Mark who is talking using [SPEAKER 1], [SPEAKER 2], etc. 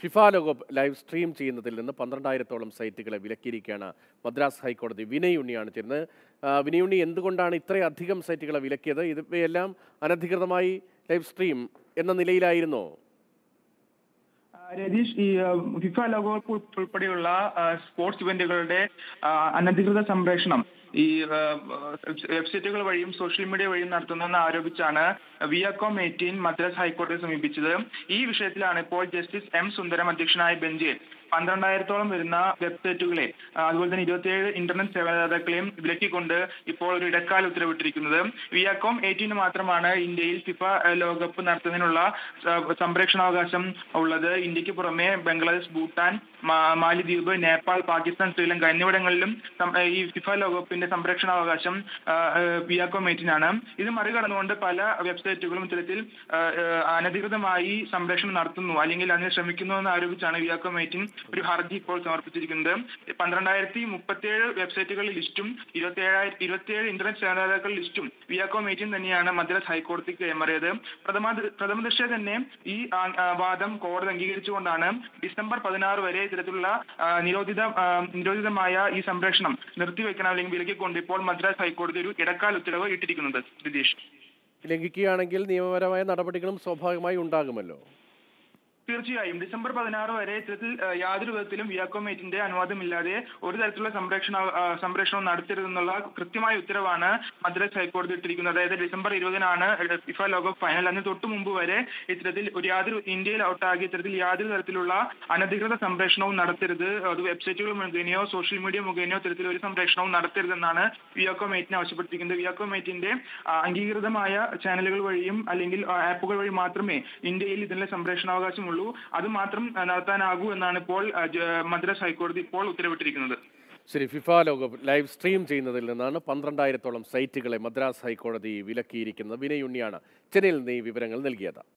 [SPEAKER 1] FIFA ലോകകപ്പ് live stream ചെയ്യുന്നതിൽ നിന്ന് പന്ത്രണ്ടായിരത്തോളം സൈറ്റുകളെ വിലക്കിയിരിക്കുകയാണ് മദ്രാസ് ഹൈക്കോടതി വിനയ് ഉണ്ണിയാണ് ചേരുന്നത് ആ, വിനയ് ഉണ്ണി എന്തുകൊണ്ടാണ് ഇത്രയധികം സൈറ്റുകളെ വിലക്കിയത് ഇതിവയെല്ലാം അനധികൃതമായി ലൈവ് സ്ട്രീം എന്ന നിലയിലായിരുന്നോ
[SPEAKER 2] ആ, രതീഷ് ഈ ആ, ഫിഫ ലോകകപ്പ് ഉൾ- ഉൾപ്പെടെയുള്ള ആ, സ്പോർട്സ് ഇവന്റുകളുടെ ആ, അനധികൃത സംപ്രേഷണം ഈ ആ, വെബ്സൈറ്റുകൾ വഴിയും സോഷ്യൽ മീഡിയ വഴിയും നടത്തുന്നെന്ന് ആരോപിച്ചാണ് വിയക്കോം എയ്റ്റീൻ മദ്രാസ് ഹൈക്കോടതിയെ സമീപിച്ചത് ഈ വിഷയത്തിലാണ് ഇപ്പോൾ ജസ്റ്റിസ് എം സുന്ദരം അധ്യക്ഷനായ ബെഞ്ച് പന്ത്രണ്ടായിരത്തോളം വരുന്ന വെബ്സൈറ്റുകളെ ആ, അതുപോലെ തന്നെ ഇരുപത്തിയേഴ് ഇന്റർനെറ്റ് സേവനദാതാക്കളെയും വിലക്കിക്കൊണ്ട് ഇപ്പോൾ ഒരു ഇടക്കാല ഉത്തരവിട്ടിരിക്കുന്നത് വിയാക്കോം എയ്റ്റീന് മാത്രമാണ് ഇന്ത്യയിൽ ഫിഫ ആ, ലോകകപ്പ് നടത്തുന്നതിനുള്ള ആ, സംരക്ഷണാവകാശം ഉള്ളത് ഇന്ത്യക്ക് പുറമെ ബംഗ്ലാദേശ് ഭൂട്ടാൻ മാ- മാലിദ്വീപ് നേപ്പാൾ പാകിസ്ഥാൻ ശ്രീലങ്ക എന്നിവിടങ്ങളിലും സം- ഈ ഫിഫ ലോകകപ്പിന്റെ സംരക്ഷണാവകാശം ആ, ആ, വിയാക്കോം എയ്റ്റീനാണ് ഇത് മറികടന്നുകൊണ്ട് പല വെബ്സൈറ്റുകളും ഇത്തരത്തിൽ ആ, ആ, അനധികൃതമായി സംരക്ഷണം നടത്തുന്നു അല്ലെങ്കിൽ അതിന് ശ്രമിക്കുന്നു എന്ന് ആരോപിച്ചാണ് വിയാക്കോം എയ്റ്റീൻ ഒരു ഹർജി ഇപ്പോൾ സമർപ്പിച്ചിരിക്കുന്നത് പന്ത്രണ്ടായിരത്തി മുപ്പത്തിയേഴ് വെബ്സൈറ്റുകളുടെ ലിസ്റ്റും ഇരുപത്തിയേഴായിരം ഇരുപത്തിയേഴ് ഇന്റർനെറ്റ് സേവനദാതാക്കളുടെ ലിസ്റ്റും വിയാക്കോം എയ്റ്റീൻ തന്നെയാണ് മദ്രാസ് ഹൈക്കോടതിക്ക് കൈമാറിയത് പ്രഥമ പ്രഥമ ദൃഷ്ട്യാ തന്നെ ഈ ആ, ആ, വാദം കോടതി അംഗീകരിച്ചുകൊണ്ടാണ് ഡിസംബർ പതിനാറ് വരെ ഇത്തരത്തിലുള്ള ആ, നിരോധിത ആ, നിരോധിതമായ ഈ സംരക്ഷണം നിർത്തിവെക്കണം അല്ലെങ്കിൽ വിലക്കിക്കൊണ്ട് ഇപ്പോൾ മദ്രാസ് ഹൈക്കോടതി ഒരു ഇടക്കാല ഉത്തരവ് ഇട്ടിരിക്കുന്നത് രതീഷ്
[SPEAKER 1] ലംഘിക്കുകയാണെങ്കിൽ നിയമപരമായ നടപടികളും സ്വാഭാവികമായി ഉണ്ടാകുമല്ലോ
[SPEAKER 2] തീർച്ചയായും ഡിസംബർ പതിനാറ് വരെ ഇത്തരത്തിൽ ആ, യാതൊരു വിധത്തിലും വിയാക്കോമേറ്റിന്റെ അനുവാദമില്ലാതെ ഒരു തരത്തിലുള്ള സംരക്ഷണ ആ, സംരക്ഷണം നടത്തരുതെന്നുള്ള കൃത്യമായ ഉത്തരവാണ് മദ്രാസ് ഹൈക്കോടതി ഇട്ടിരിക്കുന്നത് അതായത് ഡിസംബർ ഇരുപതിനാണ് ഫിഫ ലോകകപ്പ് ഫൈനൽ അതിന് തൊട്ടു മുമ്പ് വരെ ഇത്തരത്തിൽ ഒരു യാതൊരു ഇന്ത്യയിൽ ഔട്ടാകി ഇത്തരത്തിൽ യാതൊരു തരത്തിലുള്ള അനധികൃത സംരക്ഷണവും നടത്തരുത് അത് വെബ്സൈറ്റുകൾ മുഖേനയോ സോഷ്യൽ മീഡിയ മുഖേനയോ ഇത്തരത്തിൽ ഒരു സംരക്ഷണവും നടത്തരുതെന്നാണ് വിയാക്കോമേറ്റിനെ ആവശ്യപ്പെട്ടിരിക്കുന്നത് വിയാക്കോമേറ്റിന്റെ ആ, അംഗീകൃതമായ ചാനലുകൾ വഴിയും അല്ലെങ്കിൽ ആ, ആപ്പുകൾ വഴി മാത്രമേ ഇന്ത്യയിൽ ഇതിനുള്ള സംരക്ഷണാവകാശമുള്ളൂ അത് മാത്രം ആ, നടത്താനാകൂ എന്നാണ് ഇപ്പോൾ ആ, ജ- മദ്രാസ് ഹൈക്കോടതി ഇപ്പോൾ ഉത്തരവിട്ടിരിക്കുന്നത്
[SPEAKER 1] ശരി ഫിഫ ലോകകപ്പ് ലൈവ് സ്ട്രീം ചെയ്യുന്നതിൽ നിന്നാണ് പന്ത്രണ്ടായിരത്തോളം സൈറ്റുകളെ മദ്രാസ് ഹൈക്കോടതി വിലക്കിയിരിക്കുന്നത് വിനയ് ഉണ്ണിയാണ് ചെന്നൈയിൽ നിന്ന് ഈ വിവരങ്ങൾ നൽകിയത്